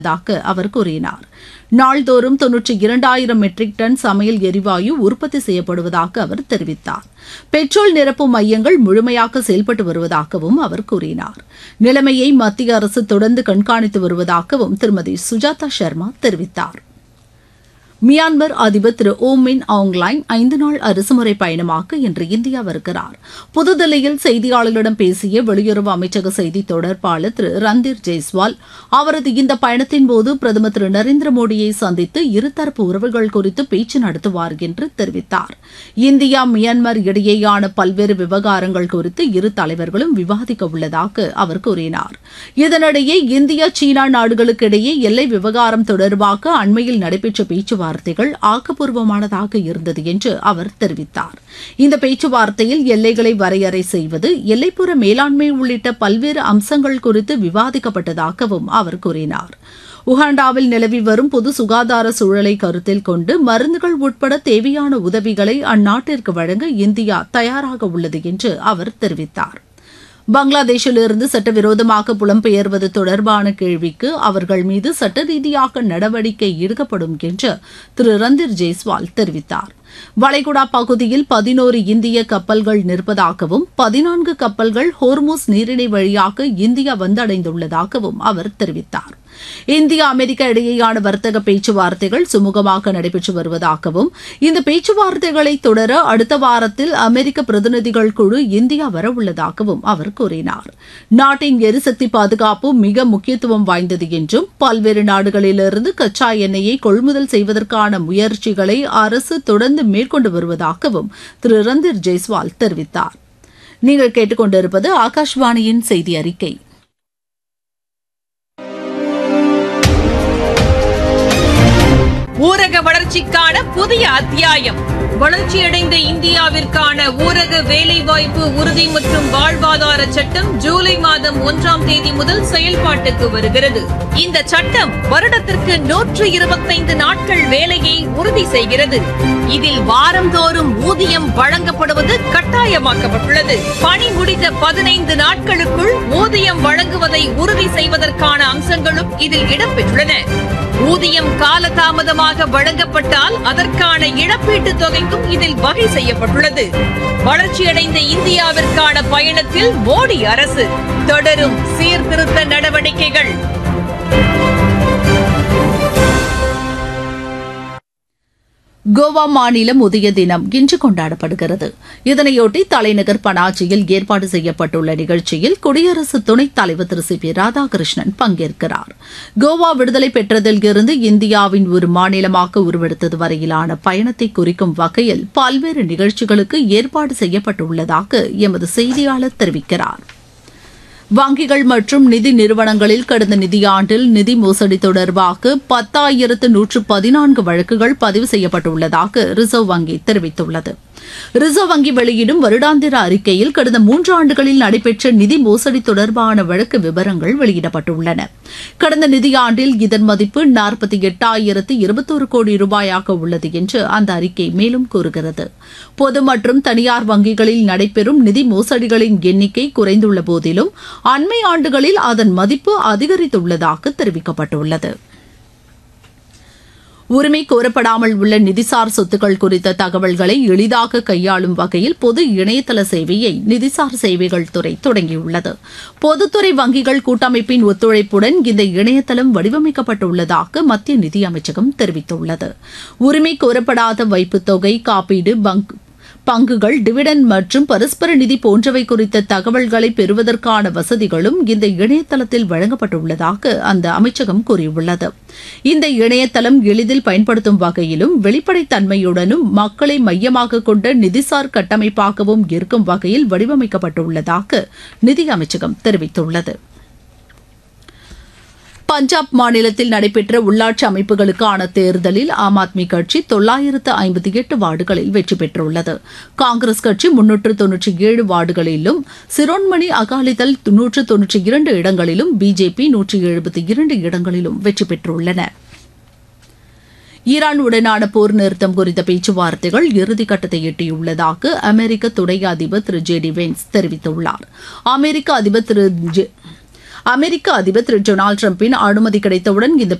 தாக அவர் கூறினார் நாள்தோறும் தொன்னூற்றி இரண்டாயிரம் மெட்ரிக் டன் சமையல் எரிவாயு உற்பத்தி செய்யப்படுவதாக அவர் தெரிவித்தார் பெட்ரோல் நிரப்பும் மையங்கள் முழுமையாக செயல்பட்டு வருவதாகவும் அவர் கூறினார் நிலைமையை மத்திய அரசு தொடர்ந்து கண்காணித்து வருவதாகவும் திருமதி சுஜாதா சர்மா தெரிவித்தார் மியான்மர் அதிபர் திரு ஓ மின் ஆங்லைன் ஐந்து நாள் அரசுமுறை பயணமாக இன்று இந்தியா வருகிறார் புதுதில்லியில் செய்தியாளர்களிடம் பேசிய வெளியுறவு அமைச்சக செய்தி தொடர்பாளர் திரு ரந்தீர் ஜெய்ஸ்வால் அவரது இந்த பயணத்தின் போது பிரதமர் திரு நரேந்திர மோடியை சந்தித்து இருதரப்பு உறவுகள் குறித்து பேச்சு நடத்துவார் என்று தெரிவித்தார் இந்தியா மியான்மர் இடையேயான பல்வேறு விவகாரங்கள் குறித்து இரு தலைவர்களும் விவாதிக்க உள்ளதாக அவர் கூறினார் இதனிடையே இந்தியா சீனா நாடுகளுக்கு இடையே எல்லை விவகாரம் தொடர்பாக அண்மையில் நடைபெற்ற பேச்சுவார்த்தை பேச்சுவார்த்தைகள் ஆக்கப்பூர்வமானதாக இருந்தது என்று அவர் தெரிவித்தார் இந்த பேச்சுவார்த்தையில் எல்லைகளை வரையறை செய்வது எல்லைப்புற மேலாண்மை உள்ளிட்ட பல்வேறு அம்சங்கள் குறித்து விவாதிக்கப்பட்டதாகவும் அவர் கூறினார் உகாண்டாவில் நிலவி வரும் பொது சுகாதார சூழலை கருத்தில் கொண்டு மருந்துகள் உட்பட தேவையான உதவிகளை அந்நாட்டிற்கு வழங்க இந்தியா தயாராக உள்ளது என்று அவர் தெரிவித்தார் பங்களாதேஷிலிருந்து சட்டவிரோதமாக புலம்பெயர்வது தொடர்பான கேள்விக்கு அவர்கள் மீது சட்ட ரீதியாக நடவடிக்கை எடுக்கப்படும் என்று திரு ரந்தீர் ஜெய்ஸ்வால் தெரிவித்தார் வளைகுடா பகுதியில் பதினோரு இந்திய கப்பல்கள் நிற்பதாகவும் பதினான்கு கப்பல்கள் ஹோர்மூஸ் நீரிணை வழியாக இந்தியா வந்தடைந்துள்ளதாகவும் அவர் தெரிவித்தார் இந்தியா அமெரிக்கா இடையேயான வர்த்தக பேச்சுவார்த்தைகள் சுமூகமாக நடைபெற்று வருவதாகவும் இந்த பேச்சுவார்த்தைகளை தொடர அடுத்த வாரத்தில் அமெரிக்க பிரதிநிதிகள் குழு இந்தியா வரவுள்ளதாகவும் அவர் கூறினார் நாட்டின் எரிசக்தி பாதுகாப்பு மிக முக்கியத்துவம் வாய்ந்தது என்றும் பல்வேறு நாடுகளிலிருந்து கச்சா எண்ணெயை கொள்முதல் செய்வதற்கான முயற்சிகளை அரசு தொடர்ந்து மேற்கொண்டு வருவதாகவும் திரு ரந்தீர் ஜெய்ஸ்வால் தெரிவித்தார் நீங்கள் கேட்டுக்கொண்டிருப்பது ஆகாஷ்வாணியின் செய்தி அறிக்கை ஊரக வளர்ச்சிக்கான புதிய அத்தியாயம் வளர்ச்சியடைந்த இந்தியாவிற்கான ஊரக வேலைவாய்ப்பு உறுதி மற்றும் வாழ்வாதார சட்டம் ஜூலை மாதம் ஒன்றாம் தேதி முதல் செயல்பாட்டுக்கு வருகிறது இந்த சட்டம் வருடத்திற்கு நூற்று இருபத்தைந்து நாட்கள் வேலையை உறுதி செய்கிறது இதில் வாரந்தோறும் ஊதியம் வழங்கப்படுவது கட்டாயமாக்கப்பட்டுள்ளது பணி முடிந்த பதினைந்து நாட்களுக்குள் ஊதியம் வழங்குவதை உறுதி செய்வதற்கான அம்சங்களும் இதில் இடம்பெற்றுள்ளன ஊதியம் காலதாமதமாக வழங்கப்பட்டால் அதற்கான இழப்பீட்டுத் தொகைக்கும் இதில் வகை செய்யப்பட்டுள்ளது வளர்ச்சியடைந்த இந்தியாவிற்கான பயணத்தில் மோடி அரசு தொடரும் சீர்திருத்த நடவடிக்கைகள் கோவா மாநிலம் உதய தினம் இன்று கொண்டாடப்படுகிறது இதனையொட்டி தலைநகர் பனாஜியில் ஏற்பாடு செய்யப்பட்டுள்ள நிகழ்ச்சியில் குடியரசு துணைத் தலைவர் திரு சி பி ராதாகிருஷ்ணன் பங்கேற்கிறார் கோவா விடுதலை பெற்றதில் இருந்து இந்தியாவின் ஒரு மாநிலமாக உருவெடுத்தது வரையிலான பயணத்தை குறிக்கும் வகையில் பல்வேறு நிகழ்ச்சிகளுக்கு ஏற்பாடு செய்யப்பட்டுள்ளதாக எமது செய்தியாளர் தெரிவிக்கிறார் வங்கிகள் மற்றும் நிதி நிறுவனங்களில் கடந்த நிதியாண்டில் நிதி மோசடி தொடர்பாக பத்தாயிரத்து நூற்று பதினான்கு வழக்குகள் பதிவு செய்யப்பட்டுள்ளதாக ரிசர்வ் வங்கி தெரிவித்துள்ளது ரிசர்வ் வங்கி வெளியிடும் வருடாந்திர அறிக்கையில் கடந்த மூன்று ஆண்டுகளில் நடைபெற்ற நிதி மோசடி தொடர்பான வழக்கு விவரங்கள் வெளியிடப்பட்டுள்ளன கடந்த நிதியாண்டில் இதன் மதிப்பு நாற்பத்தி எட்டாயிரத்து இருபத்தோரு கோடி ரூபாயாக உள்ளது என்று அந்த அறிக்கை மேலும் கூறுகிறது பொது மற்றும் தனியார் வங்கிகளில் நடைபெறும் நிதி மோசடிகளின் எண்ணிக்கை குறைந்துள்ள போதிலும் அண்மை ஆண்டுகளில் அதன் மதிப்பு அதிகரித்துள்ளதாக தெரிவிக்கப்பட்டுள்ளது உரிமை கோரப்படாமல் உள்ள நிதிசார் சொத்துக்கள் குறித்த தகவல்களை எளிதாக கையாளும் வகையில் பொது இணையதள சேவையை நிதிசார் சேவைகள் துறை தொடங்கியுள்ளது பொதுத்துறை வங்கிகள் கூட்டமைப்பின் ஒத்துழைப்புடன் இந்த இணையதளம் வடிவமைக்கப்பட்டுள்ளதாக மத்திய நிதியமைச்சகம் தெரிவித்துள்ளது உரிமை கோரப்படாத வைப்புத் தொகை காப்பீடு பங்க் பங்குகள் டிவிடெண்ட் மற்றும் பரஸ்பர நிதி போன்றவை குறித்த தகவல்களை பெறுவதற்கான வசதிகளும் இந்த இணையதளத்தில் வழங்கப்பட்டுள்ளதாக அந்த அமைச்சகம் கூறியுள்ளது இந்த இணையதளம் எளிதில் பயன்படுத்தும் வகையிலும் வெளிப்படைத்தன்மையுடனும் மக்களை மையமாக கொண்ட நிதிசார் கட்டமைப்பாகவும் இருக்கும் வகையில் வடிவமைக்கப்பட்டுள்ளதாக நிதி அமைச்சகம் தெரிவித்துள்ளது பஞ்சாப் மாநிலத்தில் நடைபெற்ற உள்ளாட்சி அமைப்புகளுக்கான தேர்தலில் ஆம் ஆத்மி கட்சி தொள்ளாயிரத்து ஐம்பத்தி எட்டு வார்டுகளில் வெற்றி பெற்றுள்ளது காங்கிரஸ் கட்சி முன்னூற்று தொன்னூற்றி ஏழு வார்டுகளிலும் சிரோன்மணி அகாலிதள் நூற்று தொன்னூற்றி இரண்டு இடங்களிலும் பிஜேபி நூற்றி எழுபத்தி இரண்டு இடங்களிலும் வெற்றி பெற்றுள்ளன ஈரான் உடனான போர் நிறுத்தம் குறித்த பேச்சுவார்த்தைகள் இறுதிக்கட்டத்தை எட்டியுள்ளதாக அமெரிக்க துணை அதிபர் திரு ஜே டி வென்ஸ் தெரிவித்துள்ளார் அமெரிக்க அதிபர் திரு அமெரிக்க அதிபர் திரு டொனால்டு டிரம்பின் அனுமதி கிடைத்தவுடன் இந்த